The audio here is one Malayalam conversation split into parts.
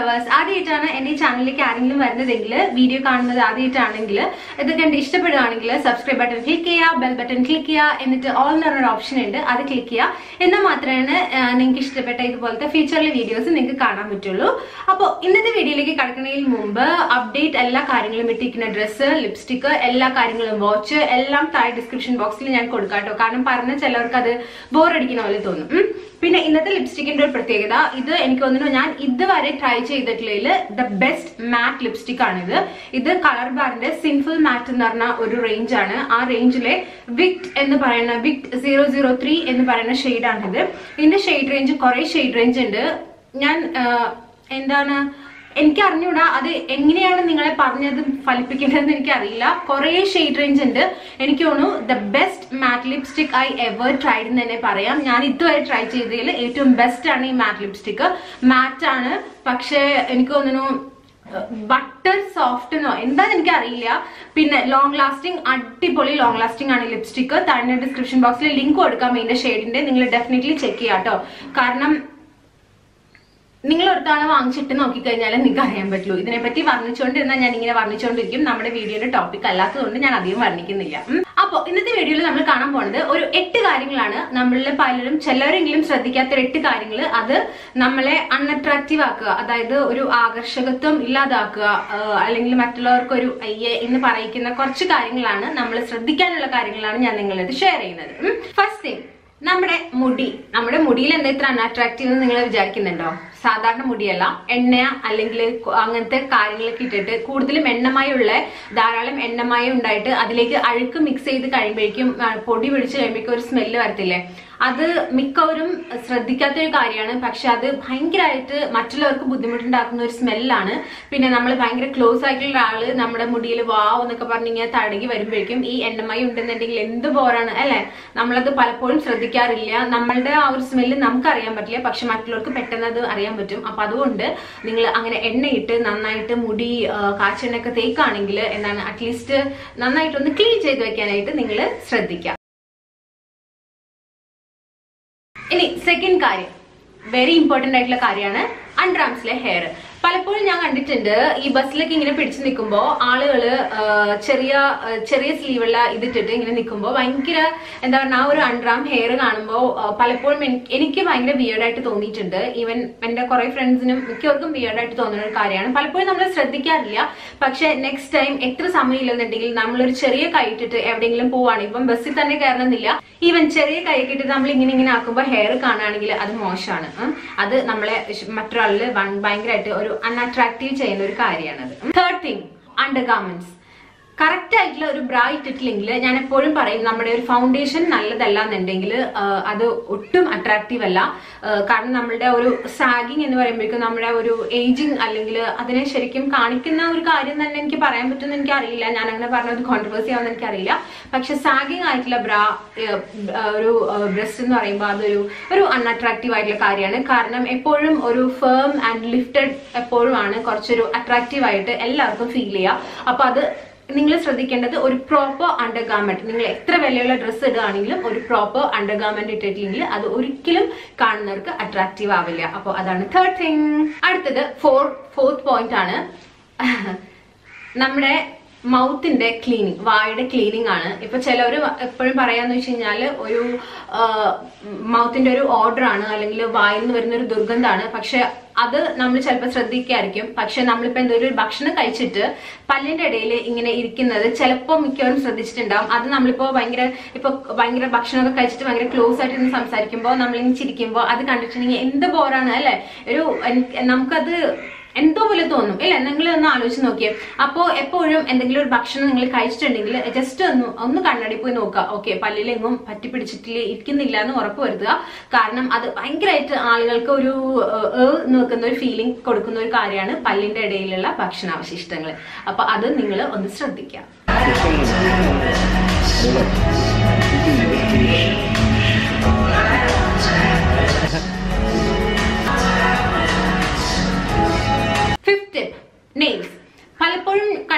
ലവേഴ്സ് ആദ്യമായിട്ടാണ് എന്റെ ഈ ചാനലിലേക്ക് ആരെങ്കിലും വരുന്നതെങ്കിൽ വീഡിയോ കാണുന്നത് ആദ്യമായിട്ടാണെങ്കിൽ ഇത് കണ്ട് ഇഷ്ടപ്പെടുകയാണെങ്കിൽ സബ്സ്ക്രൈബ് ബട്ടൺ ക്ലിക്ക് ചെയ്യുക ബെൽ ബട്ടൺ ക്ലിക്ക് ചെയ്യുക എന്നിട്ട് ഓൾ എന്ന് പറഞ്ഞൊരു ഓപ്ഷൻ ഉണ്ട് അത് ക്ലിക്ക് ചെയ്യുക എന്നാൽ മാത്രമാണ് നിങ്ങൾക്ക് ഇഷ്ടപ്പെട്ട ഇതുപോലത്തെ ഫീച്ചറിലെ വീഡിയോസ് നിങ്ങൾക്ക് കാണാൻ പറ്റുള്ളൂ അപ്പോൾ ഇന്നത്തെ വീഡിയോയിലേക്ക് കടക്കുന്നതിന് മുമ്പ് അപ്ഡേറ്റ് എല്ലാ കാര്യങ്ങളും ഇട്ടിരിക്കുന്ന ഡ്രസ്സ് ലിപ്സ്റ്റിക് എല്ലാ കാര്യങ്ങളും വാച്ച് എല്ലാം താഴെ ഡിസ്ക്രിപ്ഷൻ ബോക്സിൽ ഞാൻ കൊടുക്കാം കേട്ടോ കാരണം പറഞ്ഞ ചിലർക്ക് അത് ബോറടിക്കുന്ന പോലെ തോന്നും ഉം. പിന്നെ ഇന്നത്തെ ലിപ്സ്റ്റിക്കിന്റെ ഒരു പ്രത്യേകത ഇത് എനിക്ക് തോന്നുന്നു ഞാൻ ഇതുവരെ ട്രൈ ചെയ്തിട്ടുള്ളതിൽ ദ ബെസ്റ്റ് മാറ്റ് ലിപ്സ്റ്റിക് ആണിത് ഇത് കളർ ബാറിന്റെ സിംപിൾ മാറ്റ് എന്ന് പറഞ്ഞ ഒരു റേഞ്ച് ആണ് ആ റേഞ്ചിലെ വിക്ട് എന്ന് പറയുന്ന വിക്ട് സീറോ സീറോ ത്രീ എന്ന് പറയുന്ന ഷെയ്ഡാണിത് ഇതിന്റെ ഷെയ്ഡ് റേഞ്ച് കുറെ ഷെയ്ഡ് റേഞ്ച് ഉണ്ട് ഞാൻ ആ, എന്താണ് എനിക്ക് അറിഞ്ഞൂടാ അത് എങ്ങനെയാണ് നിങ്ങളെ പറഞ്ഞത് ഫലിപ്പിക്കേണ്ടതെന്ന് എനിക്ക് അറിയില്ല കുറെ ഷെയ്ഡ് റേഞ്ച് ഉണ്ട് എനിക്ക് തോന്നുന്നു the best matte lipstick I ever tried എന്ന് തന്നെ പറയാം ഞാൻ ഇതുവരെ ട്രൈ ചെയ്തതിൽ ഏറ്റവും ബെസ്റ്റ് ആണ് ഈ മാറ്റ് ലിപ്സ്റ്റിക് മാറ്റ് ആണ് പക്ഷേ എനിക്ക് തോന്നുന്നു ബട്ടർ സോഫ്റ്റ് എന്നോ എന്താന്ന് എനിക്ക് അറിയില്ല പിന്നെ ലോങ് ലാസ്റ്റിംഗ് അടിപൊളി ലോങ് ലാസ്റ്റിംഗ് ആണ് ലിപ്സ്റ്റിക് താഴെ ഡിസ്ക്രിപ്ഷൻ ബോക്സിൽ ലിങ്ക് കൊടുക്കാം ഇതിന്റെ ഷെയ്ഡിന്റെ നിങ്ങൾ ഡെഫിനറ്റ്ലി ചെക്ക് ചെയ്യാം കേട്ടോ കാരണം നിങ്ങൾ ഒരു തവണ വാങ്ങിച്ചിട്ട് നോക്കിക്കഴിഞ്ഞാൽ നിങ്ങൾക്ക് അറിയാൻ പറ്റുള്ളൂ ഇതിനെപ്പറ്റി വർണ്ണിച്ചുകൊണ്ടിരുന്നാൽ ഞാൻ ഇങ്ങനെ വർണ്ണിച്ചുകൊണ്ടിരിക്കും നമ്മുടെ വീഡിയോയുടെ ടോപ്പിക് അല്ലാത്തതുകൊണ്ട് ഞാൻ അധികം വർണ്ണിക്കുന്നില്ല ഉം. അപ്പോൾ ഇന്നത്തെ വീഡിയോയിൽ നമ്മൾ കാണാൻ പോകുന്നത് ഒരു എട്ട് കാര്യങ്ങളാണ് നമ്മളിൽ പലരും ചിലരെങ്കിലും ശ്രദ്ധിക്കാത്ത ഒരു എട്ട് കാര്യങ്ങൾ അത് നമ്മളെ അൺഅട്രാക്റ്റീവ് ആക്കുക അതായത് ഒരു ആകർഷകത്വം ഇല്ലാതാക്കുക ആ, അല്ലെങ്കിൽ മറ്റുള്ളവർക്ക് ഒരു അയ്യേ എന്ന് പറയിക്കുന്ന കുറച്ച് കാര്യങ്ങളാണ് നമ്മൾ ശ്രദ്ധിക്കാനുള്ള കാര്യങ്ങളാണ് ഞാൻ നിങ്ങളത് ഷെയർ ചെയ്യുന്നത് ഫസ്റ്റ് തിങ് നമ്മുടെ മുടി നമ്മുടെ മുടിയിൽ എന്താ ഇത്ര അൺഅട്രാക്റ്റീവ് എന്ന് നിങ്ങൾ വിചാരിക്കുന്നുണ്ടോ സാധാരണ മുടിയല്ല എണ്ണ അല്ലെങ്കിൽ കു- അങ്ങനത്തെ കാര്യങ്ങളൊക്കെ ഇട്ടിട്ട് കൂടുതലും എണ്ണമയമുള്ള ധാരാളം എണ്ണമയം ഉണ്ടായിട്ട് അതിലേക്ക് അഴുക്ക് മിക്സ് ചെയ്ത് കഴിയുമ്പോഴേക്കും ആ, പൊടി പിടിച്ച് കഴിയുമ്പോഴേക്കും ഒരു സ്മെല്ല് വരത്തില്ലേ അത് മിക്കവരും ശ്രദ്ധിക്കാത്ത ഒരു കാര്യമാണ് പക്ഷെ അത് ഭയങ്കരമായിട്ട് മറ്റുള്ളവർക്ക് ബുദ്ധിമുട്ടുണ്ടാക്കുന്ന ഒരു സ്മെല്ലാണ് പിന്നെ നമ്മൾ ഭയങ്കര ക്ലോസ് ആയിട്ടുള്ള ആള് നമ്മുടെ മുടിയിൽ വാവ് എന്നൊക്കെ പറഞ്ഞ് ഇങ്ങനെ തടകി വരുമ്പോഴേക്കും ഈ എണ്ണമയം ഉണ്ടെന്നുണ്ടെങ്കിൽ എന്ത് പോരാണ് അല്ലെ നമ്മളത് പലപ്പോഴും ശ്രദ്ധിക്കാറില്ല നമ്മളുടെ ആ ഒരു സ്മെല്ല് നമുക്ക് അറിയാൻ പറ്റില്ല പക്ഷെ മറ്റുള്ളവർക്ക് പെട്ടെന്ന് അത് അറിയാൻ പറ്റും അപ്പൊ അതുകൊണ്ട് നിങ്ങൾ അങ്ങനെ എണ്ണയിട്ട് നന്നായിട്ട് മുടി ആ, കാച്ചെണ്ണയൊക്കെ തേക്കാണെങ്കിൽ എന്താണ് അറ്റ്ലീസ്റ്റ് നന്നായിട്ടൊന്ന് ക്ലീൻ ചെയ്ത് വെക്കാനായിട്ട് നിങ്ങൾ ശ്രദ്ധിക്കുക ഇനി സെക്കൻഡ് കാര്യം വെരി ഇമ്പോർട്ടന്റ് ആയിട്ടുള്ള കാര്യമാണ് അൺഡ്രാംസിലെ ഹെയർ പലപ്പോഴും ഞാൻ കണ്ടിട്ടുണ്ട് ഈ ബസ്സിലൊക്കെ ഇങ്ങനെ പിടിച്ചു നിൽക്കുമ്പോൾ ആളുകള് ആ, ചെറിയ ആ, ചെറിയ സ്ലീവുള്ള ഇതിട്ടിട്ട് ഇങ്ങനെ നിൽക്കുമ്പോൾ ഭയങ്കര എന്താ പറയുക ആ ഒരു അൺഡ്രാം ഹെയർ കാണുമ്പോൾ പലപ്പോഴും എനിക്ക് എനിക്ക് ഭയങ്കര വിയേർഡായിട്ട് തോന്നിയിട്ടുണ്ട് ഈവൻ എന്റെ കുറെ ഫ്രണ്ട്സിനും മിക്കവർക്കും വിയേർഡായിട്ട് തോന്നുന്ന ഒരു കാര്യമാണ് പലപ്പോഴും നമ്മൾ ശ്രദ്ധിക്കാറില്ല പക്ഷെ നെക്സ്റ്റ് ടൈം എത്ര സമയമില്ലെന്നുണ്ടെങ്കിൽ നമ്മളൊരു ചെറിയ കൈ ഇട്ടിട്ട് എവിടെയെങ്കിലും പോവാണ് ഇപ്പം ബസ്സിൽ തന്നെ കയറണമെന്നില്ല ഈവൻ ചെറിയ കൈ ഇട്ടിട്ട് നമ്മൾ ഇങ്ങനെ ഇങ്ങനെ ആക്കുമ്പോൾ ഹെയർ കാണുകയാണെങ്കിൽ അത് മോശമാണ് ഉം. അത് നമ്മളെ ശ്- മറ്റൊരാളില് വൺ- ഭയങ്കരമായിട്ട് ഒരു അൺഅട്രാക്റ്റീവ് ചെയ്യുന്ന ഒരു കാര്യമാണത് third thing undergarments correct ആയിട്ടുള്ള ഒരു ബ്രാ ഇട്ടിട്ടില്ലെങ്കിൽ ഞാൻ എപ്പോഴും പറയും നമ്മുടെ ഒരു ഫൗണ്ടേഷൻ നല്ലതല്ല എന്നുണ്ടെങ്കിൽ അത് ഒട്ടും അട്രാക്റ്റീവ് അല്ല ആ, കാരണം നമ്മുടെ ഒരു സാഗിങ് എന്ന് പറയുമ്പോഴേക്കും നമ്മുടെ ഒരു ഏജിങ് അല്ലെങ്കിൽ അതിനെ ശരിക്കും കാണിക്കുന്ന ഒരു കാര്യം തന്നെ എനിക്ക് പറയാൻ പറ്റുമെന്ന് എനിക്ക് അറിയില്ല ഞാൻ അങ്ങനെ പറഞ്ഞ ഒരു കോൺട്രവേഴ്സി ആവുമെന്ന് എനിക്കറിയില്ല പക്ഷെ സാഗിങ് ആയിട്ടുള്ള ബ്രാ ഒരു ബ്രസ്റ്റ് എന്ന് പറയുമ്പോൾ അതൊരു ഒരു അൺഅട്രാക്റ്റീവ് ആയിട്ടുള്ള കാര്യമാണ് കാരണം എപ്പോഴും ഒരു ഫേം ആൻഡ് ലിഫ്റ്റഡ് എപ്പോഴും ആണ് കുറച്ചൊരു അട്രാക്റ്റീവ് ആയിട്ട് എല്ലാവർക്കും ഫീൽ ചെയ്യുക അപ്പൊ അത് നിങ്ങൾ ശ്രദ്ധിക്കേണ്ടത് ഒരു പ്രോപ്പർ അണ്ടർ ഗാർമെന്റ് നിങ്ങൾ എത്ര വിലയുള്ള ഡ്രസ്സ് ഇടുകയാണെങ്കിലും ഒരു പ്രോപ്പർ അണ്ടർ ഗാർമെന്റ് ഇട്ടിട്ടില്ലെങ്കിൽ അത് ഒരിക്കലും കാണുന്നവർക്ക് അട്രാക്റ്റീവ് ആവില്ല അപ്പോൾ അതാണ് തേർഡ് തിങ് അടുത്തത് ഫോർ ഫോർത്ത് പോയിന്റ് ആണ് നമ്മുടെ മൗത്തിന്റെ ക്ലീനിങ് വായുടെ ക്ലീനിങ് ആണ് ഇപ്പൊ ചിലവർ എപ്പോഴും പറയാന്ന് വെച്ച് കഴിഞ്ഞാല് ഒരു മൗത്തിന്റെ ഒരു ഓർഡർ ആണ് അല്ലെങ്കിൽ വായിൽ നിന്ന് വരുന്ന ഒരു ദുർഗന്ധമാണ് പക്ഷെ അത് നമ്മൾ ചിലപ്പോൾ ശ്രദ്ധിക്കായിരിക്കും പക്ഷെ നമ്മളിപ്പോ എന്തോ ഒരു ഭക്ഷണം കഴിച്ചിട്ട് പല്ലിന്റെ ഇടയിൽ ഇങ്ങനെ ഇരിക്കുന്നത് ചിലപ്പോൾ മിക്കവരും ശ്രദ്ധിച്ചിട്ടുണ്ടാവും അത് നമ്മളിപ്പോ ഭയങ്കര ഇപ്പൊ ഭയങ്കര ഭക്ഷണമൊക്കെ കഴിച്ചിട്ട് ഭയങ്കര ക്ലോസ് ആയിട്ട് ഇരുന്ന് സംസാരിക്കുമ്പോൾ നമ്മളിങ്ങനെ ചിരിക്കുമ്പോൾ അത് കണ്ടിട്ടുണ്ടെങ്കിൽ എന്ത് ബോറാണ് അല്ലെ ഒരു എനിക്ക് നമുക്കത് എന്തോ പോലെ തോന്നും ഇല്ല നിങ്ങൾ ഒന്ന് ആലോചിച്ച് നോക്കിയേ അപ്പോ എപ്പോഴും എന്തെങ്കിലും ഒരു ഭക്ഷണം നിങ്ങൾ കഴിച്ചിട്ടുണ്ടെങ്കിൽ ജസ്റ്റ് ഒന്ന് ഒന്ന് കണ്ണടി പോയി നോക്കുക ഓക്കെ പല്ലിലെങ്ങും പറ്റി പിടിച്ചിട്ടില്ല ഇരിക്കുന്നില്ല എന്ന് ഉറപ്പ് വരുത്തുക കാരണം അത് ഭയങ്കരമായിട്ട് ആളുകൾക്ക് ഒരു ഏഹ്, ഏഹ് നോക്കുന്ന ഒരു ഫീലിംഗ് കൊടുക്കുന്ന ഒരു കാര്യമാണ് പല്ലിന്റെ ഇടയിലുള്ള ഭക്ഷണാവശിഷ്ടങ്ങൾ അപ്പൊ അത് നിങ്ങൾ ഒന്ന് ശ്രദ്ധിക്കുക ഫിഫ്ത്ത് നെയിൽസ് പലപ്പോഴും കണ്ടിട്ടുണ്ട് ഈ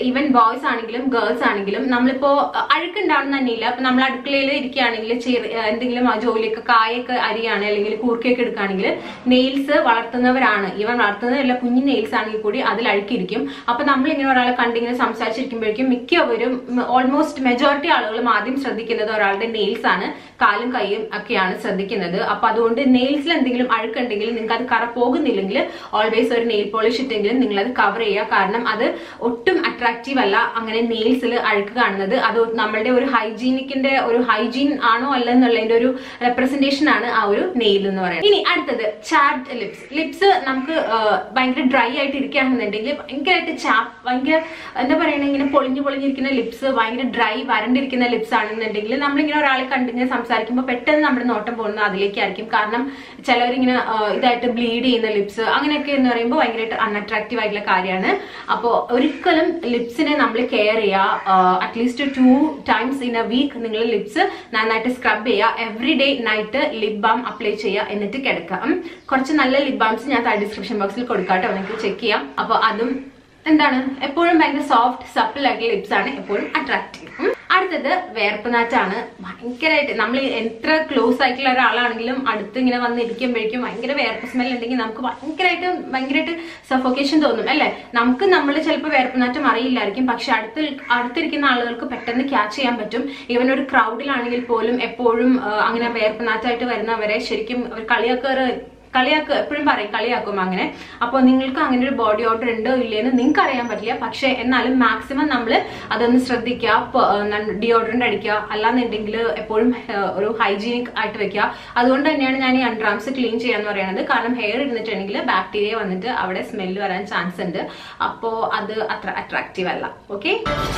ഈവൻ ബോയ്സ് ആണെങ്കിലും ഗേൾസ് ആണെങ്കിലും നമ്മളിപ്പോ അഹ് അഴുക്കുണ്ടാവണം തന്നെയില്ല അപ്പൊ നമ്മൾ അടുക്കളയിൽ ഇരിക്കുകയാണെങ്കിൽ ചെറിയ എന്തെങ്കിലും ആ ജോലിയൊക്കെ കായൊക്കെ അരിയാണ് അല്ലെങ്കിൽ കൂർക്കയൊക്കെ എടുക്കുകയാണെങ്കിൽ നെയിൽസ് വളർത്തുന്നവരാണ് ഈവൻ വളർത്തുന്നവരല്ല കുഞ്ഞു നെയിൽസ് ആണെങ്കിൽ കൂടി അതിൽ അഴുക്കിരിക്കും അപ്പൊ നമ്മൾ ഇങ്ങനെ ഒരാളെ കണ്ടിങ്ങനെ സംസാരിച്ചിരിക്കുമ്പോഴേക്കും മിക്കവരും ഓൾമോസ്റ്റ് മെജോറിറ്റി ആളുകളും ആദ്യം ശ്രദ്ധിക്കുന്നത് ഒരാളുടെ നെയിൽസ് ആണ് കാലും കൈയും ഒക്കെയാണ് ശ്രദ്ധിക്കുന്നത് അപ്പൊ അതുകൊണ്ട് നെയിൽസിൽ എന്തെങ്കിലും അഴുക്കുണ്ടെങ്കിൽ നിങ്ങൾക്ക് അത് കറ പോകുന്നില്ലെങ്കിൽ ഓൾവേസ് ഒരു നെയിൽ പോളിഷ് ഇട്ടെങ്കിലും നിങ്ങൾ അത് കവർ ചെയ്യുക കാരണം അത് ഒട്ടും അട്രാക്റ്റീവ് അല്ല അങ്ങനെ നെയിൽസിൽ അഴുക്ക് കാണുന്നത് അത് നമ്മളുടെ ഒരു ഹൈജീനിക്കിന്റെ ഒരു ഹൈജീൻ ആണോ അല്ല എന്നുള്ളതിന്റെ ഒരു റെപ്രസെന്റേഷൻ ആണ് ആ ഒരു നെയിൽ എന്ന് പറയുന്നത് ഇനി അടുത്തത് ചാപ്ഡ് ലിപ്സ് ലിപ്സ് നമുക്ക് ആ, ഭയങ്കര ഡ്രൈ ആയിട്ട് ഇരിക്കുകയാണെന്നുണ്ടെങ്കിൽ ഭയങ്കരമായിട്ട് ചാപ്പ് ഭയങ്കര എന്താ പറയണ ഇങ്ങനെ പൊളിഞ്ഞു പൊളിഞ്ഞിരിക്കുന്ന ലിപ്സ് ഭയങ്കര ഡ്രൈ വരണ്ടിരിക്കുന്ന ലിപ്സ് ആണെന്നുണ്ടെങ്കിൽ നമ്മളിങ്ങനെ ഒരാളെ കണ്ടിങ്ങനെ സംസാരിക്കുമ്പോൾ പെട്ടെന്ന് നമ്മുടെ നോട്ടം പോകുന്നത് അതിലേക്കായിരിക്കും കാരണം ചിലവരിങ്ങനെ ആ, ഇതായിട്ട് ബ്ലീഡ് ചെയ്യുന്ന ലിപ്സ് അങ്ങനെയൊക്കെ എന്ന് പറയുമ്പോൾ ഭയങ്കരമായിട്ട് അൺഅട്രാക്റ്റീവ് ആയിട്ടുള്ള കാര്യമാണ് അപ്പോൾ ഒരിക്കലും ലിപ്സിനെ നമ്മൾ കെയർ ചെയ്യുക at least two times in a week നിങ്ങൾ ലിപ്സ് നന്നായിട്ട് സ്ക്രബ് ചെയ്യുക every day night lip balm apply ചെയ്യുക എന്നിട്ട് കിടക്കുക ഉം. കുറച്ച് നല്ല ലിപ് ബാംസ് ഞാൻ ഡിസ്ക്രിപ്ഷൻ ബോക്സിൽ കൊടുക്കാം കേട്ടോ നിങ്ങൾക്ക് ചെക്ക് ചെയ്യാം അപ്പോൾ അതും എന്താണ് എപ്പോഴും ഭയങ്കര സോഫ്റ്റ് സപ്പിൾ ആയിട്ടുള്ള ലിപ്സ് ആണ് എപ്പോഴും അട്രാക്റ്റീവ് അടുത്തത് വേർപ്പനാറ്റാണ് ഭയങ്കരമായിട്ട് നമ്മൾ എത്ര ക്ലോസ് ആയിട്ടുള്ള ഒരാളാണെങ്കിലും അടുത്ത് ഇങ്ങനെ വന്നിരിക്കുമ്പോഴേക്കും ഭയങ്കര വേർപ്പ് സ്മെൽ ഉണ്ടെങ്കിൽ നമുക്ക് ഭയങ്കരമായിട്ട് ഭയങ്കരമായിട്ട് സഫോക്കേഷൻ തോന്നും അല്ലെ നമുക്ക് നമ്മൾ ചിലപ്പോൾ വേർപ്പനാറ്റം അറിയില്ലായിരിക്കും പക്ഷെ അടുത്ത് അടുത്തിരിക്കുന്ന ആളുകൾക്ക് പെട്ടെന്ന് ക്യാച്ച് ചെയ്യാൻ പറ്റും ഈവൻ ഒരു ക്രൗഡിലാണെങ്കിൽ പോലും എപ്പോഴും ആ, അങ്ങനെ വേർപ്പനാറ്റായിട്ട് വരുന്നവരെ ശരിക്കും ഒരു കളിയാക്കാറ് കളിയാക്കുക എപ്പോഴും പറയും കളിയാക്കും അങ്ങനെ അപ്പോൾ നിങ്ങൾക്ക് അങ്ങനെ ഒരു ബോഡി ഓർഡർ ഉണ്ടോ ഇല്ലയെന്ന് നിങ്ങൾക്ക് അറിയാൻ പറ്റില്ല പക്ഷെ എന്നാലും മാക്സിമം നമ്മൾ അതൊന്ന് ശ്രദ്ധിക്കുക ഡിയോഡറൻ്റ് അടിക്കുക അല്ലാന്നുണ്ടെങ്കിൽ എപ്പോഴും ആ, ഒരു ഹൈജീനിക് ആയിട്ട് വെക്കുക അതുകൊണ്ട് തന്നെയാണ് ഞാൻ ഈ അൺഡ്രാംസ് ക്ലീൻ ചെയ്യാന്ന് പറയുന്നത് കാരണം ഹെയർ ഇരുന്നിട്ടുണ്ടെങ്കിൽ ബാക്ടീരിയ വന്നിട്ട് അവിടെ സ്മെല്ല് വരാൻ ചാൻസ് ഉണ്ട് അപ്പോൾ അത് അത്ര അട്രാക്റ്റീവ് അല്ല ഓക്കെ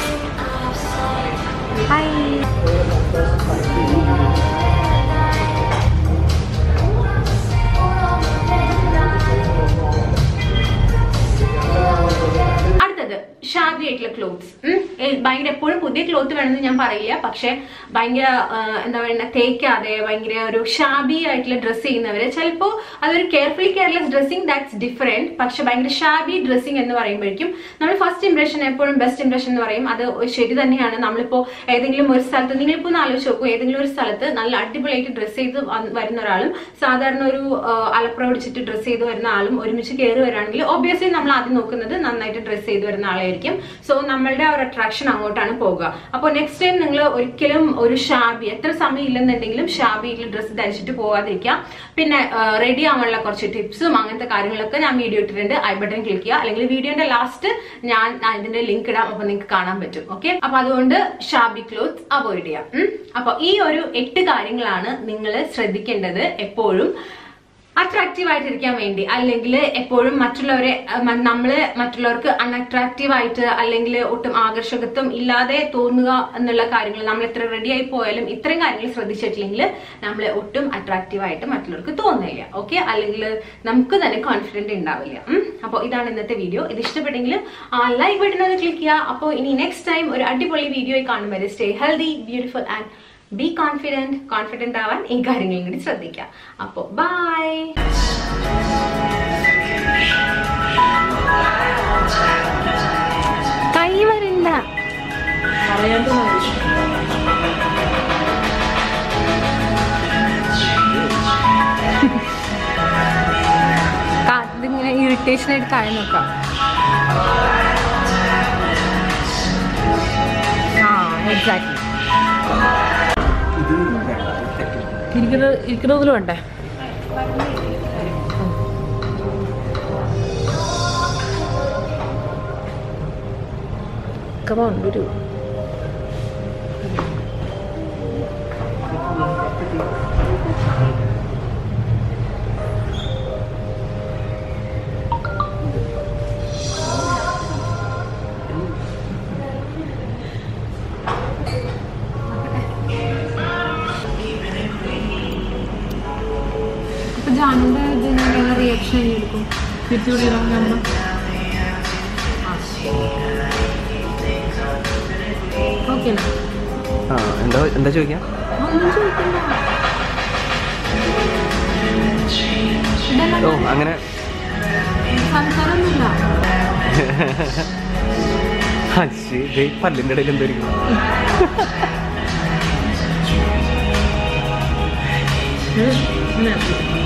അടുത്തത് ഷാബി ആയിട്ടുള്ള ക്ലോത്ത്സ് ഭയങ്കര എപ്പോഴും പുതിയ ക്ലോത്ത് വേണമെന്ന് ഞാൻ പറയില്ല പക്ഷെ ഭയങ്കര ആ, എന്താ പറയുക തേക്കാതെ ഭയങ്കര ഒരു ഷാബി ആയിട്ടുള്ള ഡ്രസ്സ് ചെയ്യുന്നവര് ചിലപ്പോൾ അതൊരു carefully careless dressing that's different പക്ഷെ ഭയങ്കര ഷാബി ഡ്രസ്സിങ് എന്ന് പറയുമ്പോഴേക്കും നമ്മൾ ഫസ്റ്റ് ഇംപ്രഷൻ എപ്പോഴും ബെസ്റ്റ് ഇംപ്രഷൻ എന്ന് പറയും അത് ശരി തന്നെയാണ് നമ്മളിപ്പോ ഏതെങ്കിലും ഒരു സ്ഥലത്ത് നിങ്ങളിപ്പോ ഒന്ന് ആലോചിച്ച് നോക്കൂ ഏതെങ്കിലും ഒരു സ്ഥലത്ത് നല്ല അടിപൊളിയായിട്ട് ഡ്രസ്സ് ചെയ്ത് വന്ന് വരുന്ന ഒരാളും സാധാരണ ഒരു ആ, അലപ്പുറ പിടിച്ചിട്ട് ഡ്രസ്സ് ചെയ്ത് വരുന്ന ആളും ഒരുമിച്ച് കയറി വരാണെങ്കിൽ ഒബ്വിയസ്ലി നമ്മൾ ആദ്യം നോക്കുന്നത് നന്നായിട്ട് ഡ്രസ്സ് ചെയ്ത് വരുന്ന ആളായിരിക്കും സോ നമ്മളുടെ ആ ഒരു അട്രാക്ഷൻ അങ്ങോട്ടാണ് പോകുക അപ്പോൾ നെക്സ്റ്റ് ടൈം നിങ്ങൾ ഒരിക്കലും ഒരു ഷാബി എത്ര സമയം ഇല്ലെന്നുണ്ടെങ്കിലും ഷാബിയിൽ ഡ്രസ്സ് ധരിച്ചിട്ട് പോകാതിരിക്കുക പിന്നെ റെഡി ആവാനുള്ള കുറച്ച് ടിപ്സും അങ്ങനത്തെ കാര്യങ്ങളൊക്കെ ഞാൻ വീഡിയോ ഇട്ടിട്ടുണ്ട് ഐ ബട്ടൺ ക്ലിക്ക് ചെയ്യുക അല്ലെങ്കിൽ വീഡിയോന്റെ ലാസ്റ്റ് ഞാൻ അതിന്റെ ലിങ്ക് ഇടാം അപ്പൊ നിങ്ങൾക്ക് കാണാൻ പറ്റും ഓക്കെ അപ്പൊ അതുകൊണ്ട് ഷാബി ക്ലോത്ത് അവോയ്ഡ് ചെയ്യാം ഉം. അപ്പൊ ഈ ഒരു എട്ട് കാര്യങ്ങളാണ് നിങ്ങൾ ശ്രദ്ധിക്കേണ്ടത് എപ്പോഴും അട്രാക്റ്റീവ് ആയിട്ടിരിക്കാൻ വേണ്ടി അല്ലെങ്കിൽ എപ്പോഴും മറ്റുള്ളവരെ അഹ് മ- നമ്മള് മറ്റുള്ളവർക്ക് അൺഅട്രാക്റ്റീവ് ആയിട്ട് അല്ലെങ്കിൽ ഒട്ടും ആകർഷകത്വം ഇല്ലാതെ തോന്നുക എന്നുള്ള കാര്യങ്ങൾ നമ്മൾ എത്ര റെഡി ആയി പോയാലും ഇത്രയും കാര്യങ്ങൾ ശ്രദ്ധിച്ചിട്ടില്ലെങ്കിൽ നമ്മൾ ഒട്ടും അട്രാക്റ്റീവ് ആയിട്ട് മറ്റുള്ളവർക്ക് തോന്നില്ല ഓക്കെ അല്ലെങ്കിൽ നമുക്ക് തന്നെ കോൺഫിഡന്റ് ഉണ്ടാവില്ല അപ്പോൾ ഇതാണ് ഇന്നത്തെ വീഡിയോ ഇത് ഇഷ്ടപ്പെട്ടെങ്കിൽ ലൈക്ക് ബട്ടൺ ഒന്ന് ക്ലിക്ക് ചെയ്യുക അപ്പോൾ ഇനി നെക്സ്റ്റ് ടൈം ഒരു അടിപൊളി വീഡിയോ കാണും വരെ stay healthy beautiful and be confident confident ആവാൻ ഈ കാര്യങ്ങളും കൂടി ശ്രദ്ധിക്കുക അപ്പോൾ ബൈ കൈ വരണ്ട ഇതിങ്ങനെ ഇറിറ്റേഷൻ ആയിട്ട് താഴെ നോക്കാം ആ എക്സാക്ട്ലി ഇരിക്കുന്നത് ഇരിക്കുന്നതിലും വേണ്ടേ കമോൺ ഒരു അപ്പൊ ജാനുന്റെ ഇത് ഞാൻ റിയാക്ഷൻ എടുക്കും തിരിച്ചുകൂടി നമ്മൾ ഓക്കെ ആ എന്താ എന്താ ചോദിക്കാം ഒന്നും ചോദിക്കണ്ട ഓ അങ്ങനെ സംസാരമൊന്നുമില്ല അശ്ശേ, ദേ ഈ പല്ലിന്റെ ഇടയിൽ എന്തായിരിക്കും ഇത് ഇങ്ങനെ ആക്കി.